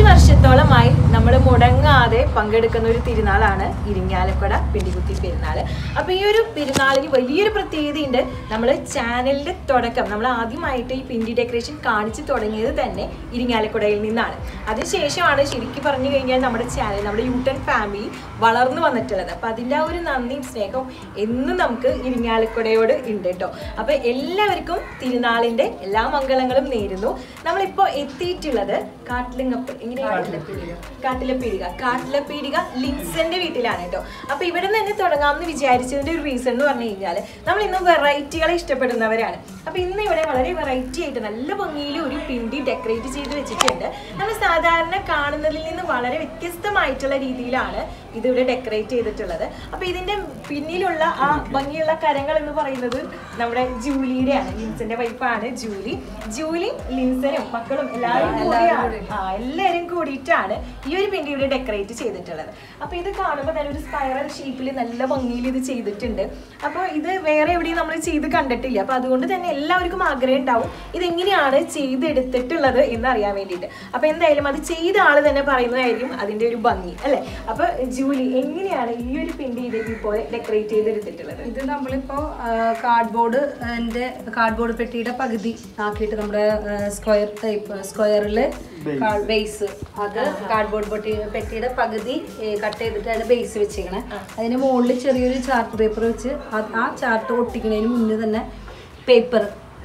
വർഷത്തോളമായി നമ്മൾ മുടങ്ങാതെ പങ്കെടുക്കുന്ന ഒരു തിരുനാളാണ് ഇരിങ്ങാലക്കുട പിണ്ടികുത്തി പെരുന്നാൾ അപ്പോൾ ഈ ഒരു പെരുന്നാളിന് വലിയൊരു പ്രത്യേകതയുണ്ട് നമ്മൾ ചാനലിന്റെ തുടക്കം നമ്മൾ ആദ്യമായിട്ട് ഈ പിണ്ടി ഡെക്കറേഷൻ കാണിച്ചു തുടങ്ങിയത് തന്നെ ഇരിങ്ങാലക്കുടയിൽ നിന്നാണ് അതിനുശേഷമാണ് ശരിക്കും പറഞ്ഞു കഴിഞ്ഞാൽ നമ്മുടെ ചാനൽ നമ്മുടെ യൂട്ടൺ ഫാമിലി വളർന്നു വന്നിട്ടുള്ളത് അപ്പോൾ അതിൻ്റെ ആ ഒരു നന്ദിയും സ്നേഹവും എന്നും നമുക്ക് ഇരിങ്ങാലക്കുടയോട് ഉണ്ട് കേട്ടോ അപ്പോൾ എല്ലാവർക്കും തിരുനാളിൻ്റെ എല്ലാ മംഗളങ്ങളും നേരുന്നു നമ്മളിപ്പോൾ എത്തിയിട്ടുള്ളത് കാട്ടിലിങ്ങപ്പ് എങ്ങനെയാണ് കാട്ടിലപ്പീടിക കാട്ടിലപ്പീടിക ലിൻസന്റെ വീട്ടിലാണ് കേട്ടോ അപ്പൊ ഇവിടെ നിന്ന് തന്നെ തുടങ്ങാമെന്ന് വിചാരിച്ചതിന്റെ ഒരു റീസൺ എന്ന് പറഞ്ഞു കഴിഞ്ഞാൽ നമ്മൾ ഇന്ന് വെറൈറ്റികളെ ഇഷ്ടപ്പെടുന്നവരാണ് അപ്പൊ ഇന്ന് ഇവിടെ വളരെ വെറൈറ്റി ആയിട്ട് നല്ല ഭംഗിയിൽ ഒരു പിണ്ടി ഡെക്കറേറ്റ് ചെയ്ത് വെച്ചിട്ടുണ്ട് നമ്മൾ സാധാരണ കാണുന്നതിൽ നിന്ന് വളരെ വ്യത്യസ്തമായിട്ടുള്ള രീതിയിലാണ് ഇതിവിടെ ഡെക്കറേറ്റ് ചെയ്തിട്ടുള്ളത് അപ്പൊ ഇതിന്റെ പിന്നിലുള്ള ആ ഭംഗിയുള്ള കരങ്ങൾ എന്ന് പറയുന്നത് നമ്മുടെ ജൂലിയുടെയാണ് ലിൻസന്റെ വൈഫാണ് ജൂലി ജൂലി ലിൻസനും മക്കളും എല്ലാവരും കൂടിയാണ് ആ എല്ലാവരും കൂടിയിട്ടാണ് ഈ ഒരു പിണ്ടി ഇവിടെ ഡെക്കറേറ്റ് ചെയ്തിട്ടുള്ളത് അപ്പൊ ഇത് കാണുമ്പോൾ തന്നെ ഒരു സ്പൈറൽ ഷേപ്പിൽ നല്ല ഭംഗിയിൽ ഇത് ചെയ്തിട്ടുണ്ട് അപ്പോൾ ഇത് വേറെ എവിടെയും നമ്മൾ ചെയ്ത് കണ്ടിട്ടില്ല അപ്പൊ അതുകൊണ്ട് തന്നെ എല്ലാവർക്കും ആഗ്രഹം ഉണ്ടാവും ഇതെങ്ങനെയാണ് ചെയ്തെടുത്തിട്ടുള്ളത് എന്ന് അറിയാൻ വേണ്ടിയിട്ട് അപ്പൊ എന്തായാലും അത് ചെയ്ത ആള് തന്നെ പറയുന്നതായിരിക്കും അതിന്റെ ഒരു ഭംഗി അല്ലെ അപ്പൊ ജൂലി എങ്ങനെയാണ് ഈ ഒരു പിണ്ടി ഇതേപോലെ ഡെക്കറേറ്റ് ചെയ്തെടുത്തിട്ടുള്ളത് ഇത് നമ്മളിപ്പോ കാർഡ്ബോർഡ് കാർഡ്ബോർഡ് പെട്ടിയുടെ പകുതി ആക്കിയിട്ട് നമ്മുടെ സ്ക്വയർ ടൈപ്പ് സ്ക്വയറിൽ ബേസ് അത് കാർഡ്ബോർഡ് പെട്ടി പെട്ടിയുടെ പകുതി കട്ട് ചെയ്തിട്ടാണ് ബേസ് വെച്ചിരിക്കണേ അതിന് മുകളിൽ ചെറിയൊരു ചാർട്ട് പേപ്പർ വെച്ച് ആ- ആ ചാർട്ട് ഒട്ടിക്കുന്നതിന് മുന്നേ തന്നെ പേപ്പർ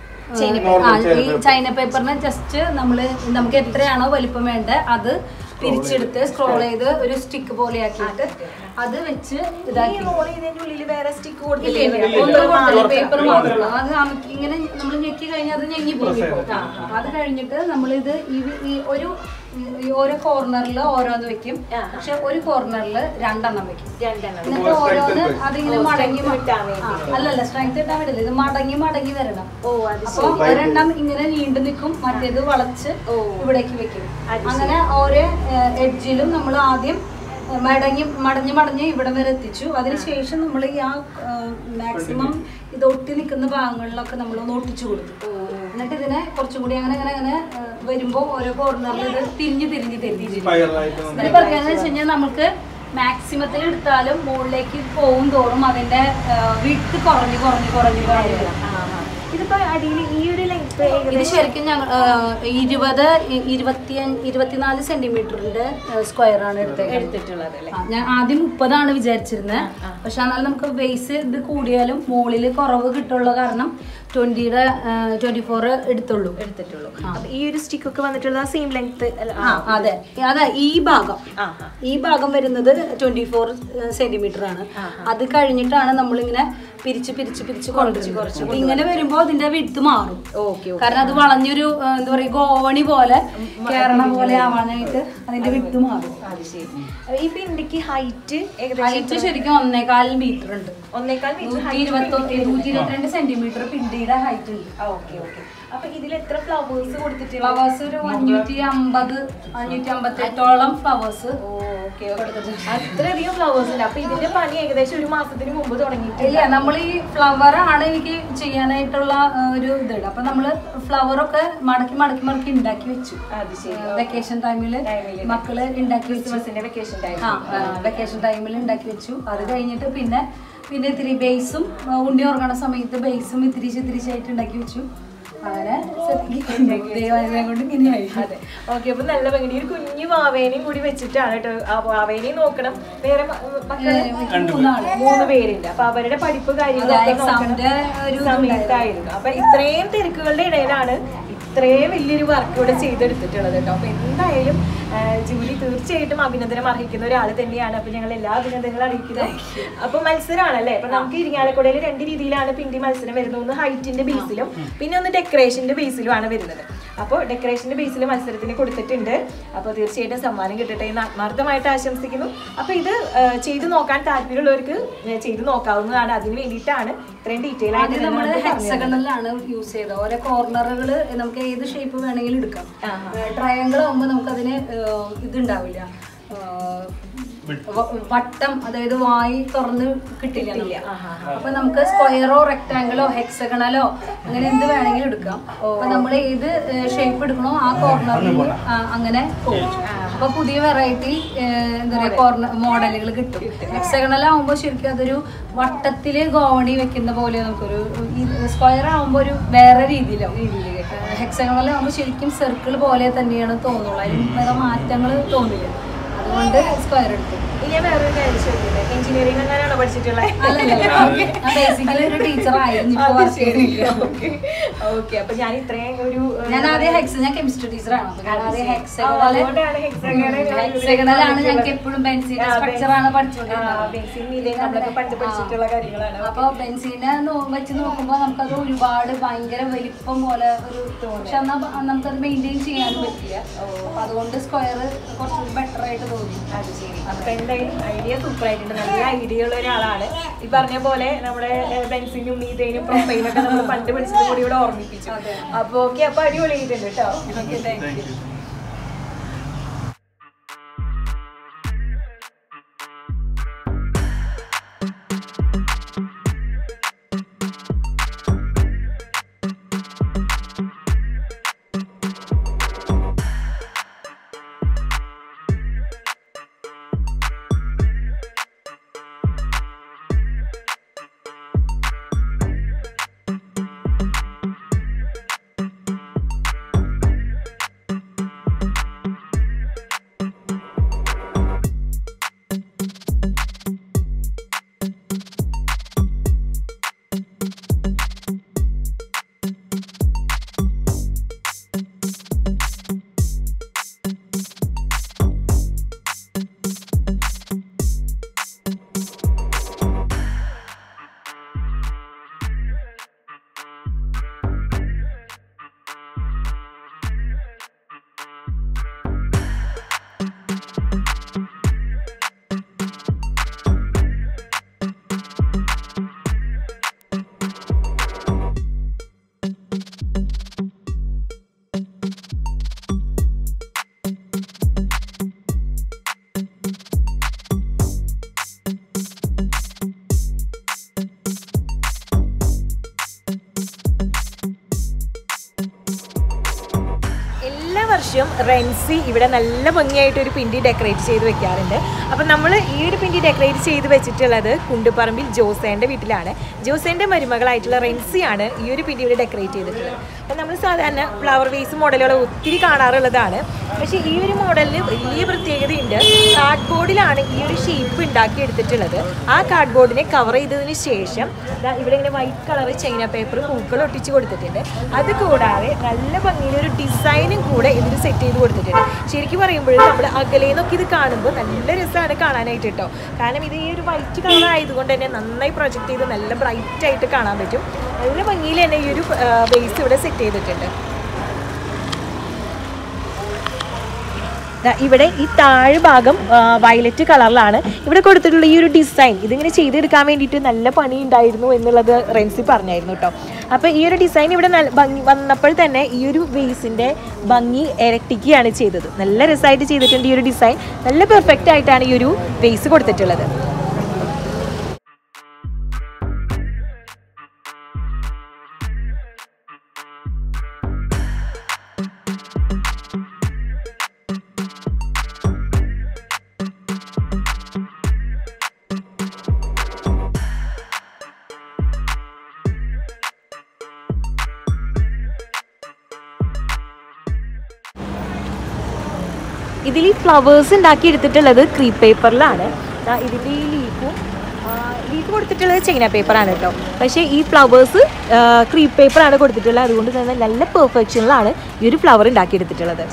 ഈ ചൈന പേപ്പറിന് ജസ്റ്റ് നമ്മൾ നമുക്ക് എത്രയാണോ വലിപ്പം വേണ്ടത് അത് പിരിച്ചെടുത്ത് സ്ക്രോൾ ചെയ്ത് ഒരു സ്റ്റിക്ക് പോലെ ആക്കിയിട്ട് അത് വെച്ച് ഈ ഇതാക്കി റോൾ ചെയ്തതിന്റെ ഉള്ളിൽ വേറെ സ്റ്റിക്ക് ഇല്ല, ഇല്ല, ഒന്നും കൊണ്ടല്ല, പേപ്പർ മാത്രമേ അത് നമുക്ക് ഇങ്ങനെ നമ്മൾ ഞെക്കി കഴിഞ്ഞാൽ അത് ഞെങ്ങി പോകും അത് കഴിഞ്ഞിട്ട് നമ്മളിത് ഈ- ഈ ഒരു ഈ ഓരോ കോർണറിൽ ഓരോന്ന് വെക്കും പക്ഷെ ഒരു കോർണറിൽ രണ്ടെണ്ണം വെക്കും രണ്ടെണ്ണം എന്നിട്ട് ഓരോന്ന് അതിങ്ങനെ മടങ്ങി മ- കിട്ടാൻ ആ, അല്ലല്ല സ്ട്രെങ്ത് കിട്ടാൻ വേണ്ടില്ല ഇത് മടങ്ങി മടങ്ങി വരണം ഓ അത് അപ്പൊ ഒരെണ്ണം ഇങ്ങനെ നീണ്ടു നിൽക്കും മറ്റേത് വളച്ച് ഓ. ഇവിടേക്ക് വെക്കും അത് അങ്ങനെ ഓരോ എഡ്ജിലും നമ്മൾ ആദ്യം ഏഹ്, മടങ്ങി മടഞ്ഞ് മടഞ്ഞ് ഇവിടെ വരെ എത്തിച്ചു അതിനുശേഷം നമ്മൾ ഈ ആ മാക്സിമം ഇത് ഒട്ടി നിൽക്കുന്ന ഭാഗങ്ങളിലൊക്കെ നമ്മൾ ഒന്ന് ഒട്ടിച്ചു കൊടുത്തു എന്നിട്ട് ഇതിനെ കുറച്ചും കൂടി അങ്ങനെ അങ്ങനെ അങ്ങനെ ഏഹ്, വരുമ്പോ ഓരോ കോർണറിൽ ഇത് തിരിഞ്ഞ് തിരിഞ്ഞ് തിരിഞ്ഞ് ഇതിന് പറയുന്നത് വെച്ച് കഴിഞ്ഞാൽ നമുക്ക് മാക്സിമത്തിൽ എടുത്താലും മുകളിലേക്ക് പോകും തോറും അതിന്റെ വിട്ട് കുറഞ്ഞ് കുറഞ്ഞ് കുറഞ്ഞ് കുറഞ്ഞ് വരും ഇതിപ്പോ അടിയിൽ ഈ ഒരു ലെങ്ത് ഇത് ശരിക്കും ഞങ്ങൾ ഇരുപത് ഇ- ഇരുപത്തി ഇരുപത്തിനാല് സെന്റിമീറ്ററിന്റെ സ്ക്വയർ ആണ് എടുത്തേക്കുന്നത് എടുത്തിട്ടുള്ളത് അല്ലേ ആ, ഞാൻ ആദ്യം മുപ്പതാണ് വിചാരിച്ചിരുന്നത് പക്ഷെ എന്നാൽ നമുക്ക് ബേസ് ഇത് കൂടിയാലും മുകളിൽ കുറവ് കിട്ടുള്ള കാരണം ട്വന്റിയുടെ ട്വന്റി ഫോർ എടുത്തുള്ളൂ എടുത്തിട്ടുള്ളൂ അപ്പൊ ഈ ഒരു സ്റ്റിക്ക് ഒക്കെ വന്നിട്ടുള്ളത് ആ സെയിം ലെങ്ത് ആ അതെ അതെ ഈ ഭാഗം ആ ആ ഈ ഭാഗം വരുന്നത് ട്വന്റി ഫോർ സെന്റിമീറ്റർ ആണ് അത് കഴിഞ്ഞിട്ടാണ് നമ്മളിങ്ങനെ പിരിച്ച് പിരിച്ച് പിരിച്ച് കൊണ്ടുവരുന്നത് അപ്പൊ ഇങ്ങനെ വരുമ്പോ അതിന്റെ വിട്ട് മാറും ഓക്കെ കാരണം അത് വളഞ്ഞൊരു ആ, എന്താ പറയാ ഗോവണി പോലെ കേരള പോലെ ആവാനായിട്ട് അതിന്റെ വിട്ട് മാറും അത് ശരി അപ്പൊ ഈ പിണ്ടിക്ക് ഹൈറ്റ് ഏകദേശം ഹൈറ്റ് ശരിക്കും ഒന്നേകാൽ മീറ്റർ ഉണ്ട് ഒന്നേക്കാൾ മീറ്റർ നൂറ്റി ഇരുപത്തി നൂറ്റി ഇരുപത്തിരണ്ട് സെന്റിമീറ്റർ പിണ്ടിയുടെ ഹൈറ്റ് ഉണ്ട് ഓക്കെ ഓക്കെ അപ്പൊ ഇതിൽ എത്ര ഫ്ലവേഴ്സ് കൊടുത്തിട്ടുള്ള ഫ്ലവേഴ്സ് ഒരു അഞ്ഞൂറ്റി അമ്പത് അഞ്ഞൂറ്റി അമ്പത്തി എട്ടോളം ഫ്ലവേഴ്സ് ഓക്കെ അത്രയധികം ഫ്ലവേഴ്സ് ഉണ്ട് അപ്പൊ ഇതിന്റെ പണി ഏകദേശം ഒരു മാസത്തിന് മുമ്പ് തുടങ്ങിയിട്ടില്ല ഇല്ല നമ്മൾ ഈ ഫ്ലവർ ആണ് എനിക്ക് ചെയ്യാനായിട്ടുള്ള ആ, ഒരു ഇതുണ്ട് അപ്പൊ നമ്മള് ഫ്ലവർ ഒക്കെ മടക്കി മടക്കി മടക്കി ഉണ്ടാക്കി വെച്ചു അത് ശരി വെക്കേഷൻ ടൈമില് ടൈമില്. മക്കള് ഉണ്ടാക്കി വെച്ചു ക്രിസ്മസിന്റെ വെക്കേഷൻ ടൈം ആ വെക്കേഷൻ ടൈമിൽ ഉണ്ടാക്കി വെച്ചു അത് കഴിഞ്ഞിട്ട് പിന്നെ പിന്നെ ഇത്തിരി ബേസും ഉണ്ണി ഉറങ്ങണ സമയത്ത് ബേസും ഇത്തിരി ഇത്തിരി ആയിട്ട് ഉണ്ടാക്കി വെച്ചു അങ്ങനെ ദൈവാനുഗ്രഹം കൊണ്ട് ഇങ്ങനെയായി അതെ ഓക്കെ അപ്പൊ നല്ല ഭംഗി ഒരു കുഞ്ഞു വാവേനെയും കൂടി വെച്ചിട്ടാണ് കേട്ടോ ആ വാവേനെയും നോക്കണം വേറെ മ- മക്കള് മൂന്നാള് മൂന്ന് പേരുണ്ട് അപ്പൊ അവരുടെ പഠിപ്പ് കാര്യങ്ങളൊക്കെ നോക്കണം എക്സാമിന്റെ ഒരു സമയത്തായിരുന്നു അപ്പൊ ഇത്രയും തിരക്കുകളുടെ ഇടയിലാണ് ഇത്രയും വലിയൊരു വർക്ക് ഇവിടെ ചെയ്തെടുത്തിട്ടുള്ളത് കേട്ടോ അപ്പൊ എന്തായാലും ആ, ജൂലി തീർച്ചയായിട്ടും അഭിനന്ദനം അർഹിക്കുന്ന ഒരാൾ തന്നെയാണ് അപ്പൊ ഞങ്ങൾ എല്ലാ അഭിനന്ദനങ്ങളും അറിയിക്കുന്നു അപ്പൊ മത്സരമാണല്ലേ അപ്പൊ നമുക്ക് ഇരിങ്ങാലക്കുടയിൽ രണ്ട് രീതിയിലാണ് പിണ്ടി മത്സരം വരുന്നത് ഒന്ന് ഹൈറ്റിന്റെ ബേസിലും പിന്നെ ഒന്ന് ഡെക്കറേഷന്റെ ബേസിലുമാണ് വരുന്നത് അപ്പോൾ ഡെക്കറേഷന്റെ ബേസിൽ മത്സരത്തിന് കൊടുത്തിട്ടുണ്ട് അപ്പോൾ തീർച്ചയായിട്ടും സമ്മാനം കിട്ടട്ടെ എന്ന് ആത്മാർത്ഥമായിട്ട് ആശംസിക്കുന്നു അപ്പോൾ ഇത് ആ, ചെയ്തു നോക്കാൻ താല്പര്യമുള്ളവർക്ക് ആ, ചെയ്തു നോക്കാവുന്നതാണ് അതിന് വേണ്ടിയിട്ടാണ് ഇത്രയും ഡീറ്റെയിൽ ആയിട്ട് ആദ്യം നമ്മൾ ഇതിനകത്ത് പറഞ്ഞത്. ഹെക്സഗണലാണ് യൂസ് ചെയ്തത് ഓരോ കോർണറുകൾ നമുക്ക് ഏത് ഷേപ്പ് വേണമെങ്കിലും എടുക്കാം ട്രയാങ്കിൾ ആകുമ്പോൾ നമുക്ക് അതിന് ഇതുണ്ടാവില്ല വ- വട്ടം അതായത് വായി തുറന്ന് കിട്ടില്ല കിട്ടില്ല. നമുക്ക്. ആഹാ, അപ്പൊ നമുക്ക് സ്ക്വയറോ റെക്ടാങ്കിളോ ഹെക്സഗണലോ അങ്ങനെ എന്ത് വേണമെങ്കിലും എടുക്കാം അപ്പൊ നമ്മൾ ഏത് ഷേപ്പ് എടുക്കണോ ആ കോർണറിൽ അങ്ങനെ പോകും അപ്പൊ പുതിയ വെറൈറ്റി എന്താ പറയാ കോർണർ മോഡലുകൾ കിട്ടും ഹെക്സഗണൽ ആവുമ്പോൾ ശരിക്കും അതൊരു വട്ടത്തില് ഗോവണി വെക്കുന്ന പോലെ നമുക്കൊരു സ്ക്വയർ ആവുമ്പോൾ ഒരു വേറെ രീതിയിലാവും ഹെക്സഗണൽ ആവുമ്പോൾ ശരിക്കും സർക്കിൾ പോലെ തന്നെയാണ് തോന്നുള്ളൂ അതിൽ വേറെ മാറ്റങ്ങൾ തോന്നില്ല അതുകൊണ്ട് സ്ക്വയർ എടുത്തു ഇനി ഞാൻ വേറൊരു കാര്യം ചോദിക്കുന്നത് എഞ്ചിനീയറിംഗ് എങ്ങനെയാണോ പഠിച്ചിട്ടുള്ളത് ബേസിക്കലി ഒരു ടീച്ചർ ആയിരുന്നു ഇപ്പൊ വർക്ക് ചെയ്യുന്നില്ല ഓക്കെ അപ്പൊ ഞാൻ ഇത്രയും ഒരു ഏഹ്, ഞാൻ ആദ്യം ഹെക്സ് ഞാൻ കെമിസ്ട്രി ടീച്ചറാണ് അപ്പൊ ഞാൻ ആദ്യം ആ, ഹെക്സഗണൽ അതുകൊണ്ടാണ് hexagonal ഒരു ഹെക്സഗണലാണ് ഞങ്ങൾക്ക് എപ്പോഴും ബെൻസിന്റെ ആ, സ്ട്രക്ചർ ആണ് ആ, പഠിച്ചുകൊണ്ടിരുന്നത് benzene, methane നമ്മളൊക്കെ പണ്ട് പഠിച്ചിട്ടുള്ള കാര്യങ്ങളാണ് അപ്പൊ ബെൻസീനെ നോ- വെച്ച് നോക്കുമ്പോ നമുക്കത് ഒരുപാട് ഭയങ്കര വലിപ്പം പോലെ ഒരു പക്ഷെ എന്നാ ബ- നമുക്കത് മെയിൻറ്റെയിൻ ചെയ്യാനും പറ്റില്ല അപ്പൊ അതുകൊണ്ട് സ്ക്വയർ കുറച്ചുകൂടി ബെറ്റർ ആയിട്ട് തോന്നി അത് ശരി അപ്പൊ എന്തായാലും ഐഡിയ സൂപ്പർ ആയിട്ടുണ്ട് നല്ല ഐഡിയ ഉള്ള ഒരാളാണ് ഈ പറഞ്ഞ പോലെ നമ്മുടെ ബെൻസിനും മീതേനും പ്രൊഫൈലും ഒക്കെ നമ്മൾ പണ്ട് പഠിച്ചത് കൂടി ഇവിടെ ഓർമ്മിപ്പിച്ചു അപ്പൊ ഓക്കെ അപ്പൊ അടിപൊളിയായിട്ടുണ്ട് കേട്ടോ ഓക്കെ താങ്ക് യു എല്ലാ വർഷവും റെൻസി ഇവിടെ നല്ല ഭംഗിയായിട്ട് ഒരു പിണ്ടി ഡെക്കറേറ്റ് ചെയ്ത് വെക്കാറുണ്ട് അപ്പം നമ്മൾ ഈ ഒരു പിണ്ടി ഡെക്കറേറ്റ് ചെയ്ത് വെച്ചിട്ടുള്ളത് കുണ്ടുപറമ്പിൽ ജോസേൻ്റെ വീട്ടിലാണ് ജോസേൻ്റെ മരുമകളായിട്ടുള്ള റെൻസിയാണ് ഈ ഒരു പിണ്ടി ഇവിടെ ഡെക്കറേറ്റ് ചെയ്തിട്ടുള്ളത് അപ്പം നമ്മൾ സാധാരണ ഫ്ലവർ വേസ് മോഡലുകൾ ഒത്തിരി കാണാറുള്ളതാണ് പക്ഷേ ഈ ഒരു മോഡലിന് വലിയ പ്രത്യേകതയുണ്ട് കാർഡ് ബോർഡിലാണ് ഈ ഒരു ഷേപ്പ് ഉണ്ടാക്കി എടുത്തിട്ടുള്ളത് ആ കാർഡ് ബോർഡിനെ കവർ ചെയ്തതിന് ശേഷം ദാ ഇവിടെ ഇങ്ങനെ വൈറ്റ് കളർ ചൈന പേപ്പർ പൂക്കൾ ഒട്ടിച്ച് കൊടുത്തിട്ടുണ്ട് അത് കൂടാതെ നല്ല ഭംഗിയിൽ ഒരു ഡിസൈനും കൂടെ ഇതിൽ സെറ്റ് ചെയ്ത് കൊടുത്തിട്ടുണ്ട് ശരിക്കും പറയുമ്പോൾ നമ്മൾ അകലേന്നൊക്കെ ഇത് കാണുമ്പോൾ നല്ല രസമാണ് കാണാനായിട്ട് കേട്ടോ കാരണം ഇത് ഈ ഒരു വൈറ്റ് കളർ ആയതുകൊണ്ട് തന്നെ നന്നായി പ്രൊജക്ട് ചെയ്ത് നല്ല ബ്രൈറ്റ് ആയിട്ട് കാണാൻ പറ്റും നല്ല ഭംഗിയിൽ തന്നെ ഈ ഒരു ബേസ് ഇവിടെ സെറ്റ് ചെയ്തിട്ടുണ്ട് ദാ ഇവിടെ ഈ താഴ് ഭാഗം വയലറ്റ് കളറിലാണ് ഇവിടെ കൊടുത്തിട്ടുള്ള ഈ ഒരു ഡിസൈൻ ഇതിങ്ങനെ ചെയ്തെടുക്കാൻ വേണ്ടിയിട്ട് നല്ല പണി ഉണ്ടായിരുന്നു എന്നുള്ളത് റെൻസി പറഞ്ഞായിരുന്നു കേട്ടോ അപ്പോൾ ഈ ഒരു ഡിസൈൻ ഇവിടെ നല്ല ഭംഗി വന്നപ്പോൾ തന്നെ ഈ ഒരു വേസിൻ്റെ ഭംഗി ഇരട്ടിക്കുകയാണ് ചെയ്തത് നല്ല രസമായിട്ട് ചെയ്തിട്ടുണ്ട് ഈ ഒരു ഡിസൈൻ നല്ല പെർഫെക്റ്റ് ആയിട്ടാണ് ഈ ഒരു വേസ് കൊടുത്തിട്ടുള്ളത് ഇതിൽ ഈ ഫ്ലവേഴ്സ് ഉണ്ടാക്കി എടുത്തിട്ടുള്ളത് ക്രീപ്പ് പേപ്പറിലാണ് ഇതിൻ്റെ ഈ ലീഫും ലീഫ് കൊടുത്തിട്ടുള്ളത് ചൈന പേപ്പറാണ് കേട്ടോ പക്ഷേ ഈ ഫ്ലവേഴ്സ് ക്രീപ്പ് പേപ്പറാണ് കൊടുത്തിട്ടുള്ളത് അതുകൊണ്ട് തന്നെ നല്ല പെർഫെക്ഷനിലാണ് ഈ ഒരു ഫ്ലവർ ഉണ്ടാക്കി എടുത്തിട്ടുള്ളത്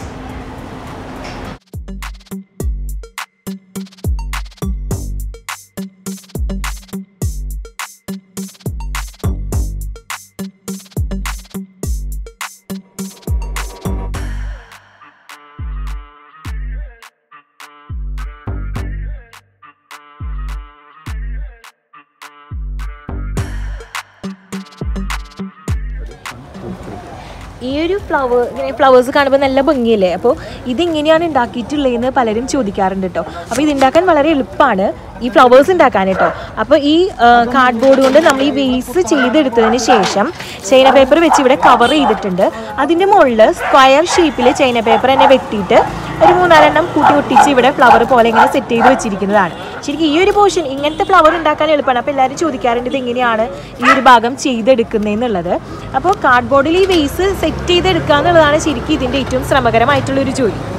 ഈ ഒരു ഫ്ലവർ ഇങ്ങനെ ഫ്ലവേഴ്സ് കാണുമ്പോൾ നല്ല ഭംഗിയല്ലേ അപ്പോൾ ഇതിങ്ങനെയാണ് ഉണ്ടാക്കിയിട്ടുള്ളതെന്ന് പലരും ചോദിക്കാറുണ്ട് കേട്ടോ അപ്പോൾ ഇത് ഉണ്ടാക്കാൻ വളരെ എളുപ്പമാണ് ഈ ഫ്ലവേഴ്സ് ഉണ്ടാക്കാൻ കേട്ടോ അപ്പോൾ ഈ കാർഡ്ബോർഡ് കൊണ്ട് നമ്മൾ ഈ വേസ് ചെയ്തെടുത്തതിന് ശേഷം ചൈന പേപ്പർ വെച്ച് ഇവിടെ കവർ ചെയ്തിട്ടുണ്ട് അതിൻ്റെ മുകളിൽ സ്ക്വയർ ഷേപ്പിൽ ചൈന പേപ്പർ തന്നെ വെട്ടിയിട്ട് ഒരു മൂന്നാലെണ്ണം കൂട്ടി ഒട്ടിച്ച് ഇവിടെ ഫ്ലവർ പോലെ ഇങ്ങനെ സെറ്റ് ചെയ്ത് വെച്ചിരിക്കുന്നതാണ് ശരിക്കും ഈ ഒരു പോർഷൻ ഇങ്ങനത്തെ ഫ്ലവർ ഉണ്ടാക്കാൻ എളുപ്പമാണ് അപ്പോൾ എല്ലാവരും ചോദിക്കാറുണ്ട് ഇത് എങ്ങനെയാണ് ഈ ഒരു ഭാഗം ചെയ്തെടുക്കുന്നതെന്നുള്ളത് അപ്പോൾ കാർഡ്ബോർഡിൽ ഈ വേസ് സെറ്റ് ചെയ്തെടുക്കുക എന്നുള്ളതാണ് ശരിക്കും ഇതിൻ്റെ ഏറ്റവും ശ്രമകരമായിട്ടുള്ള ഒരു ജോലി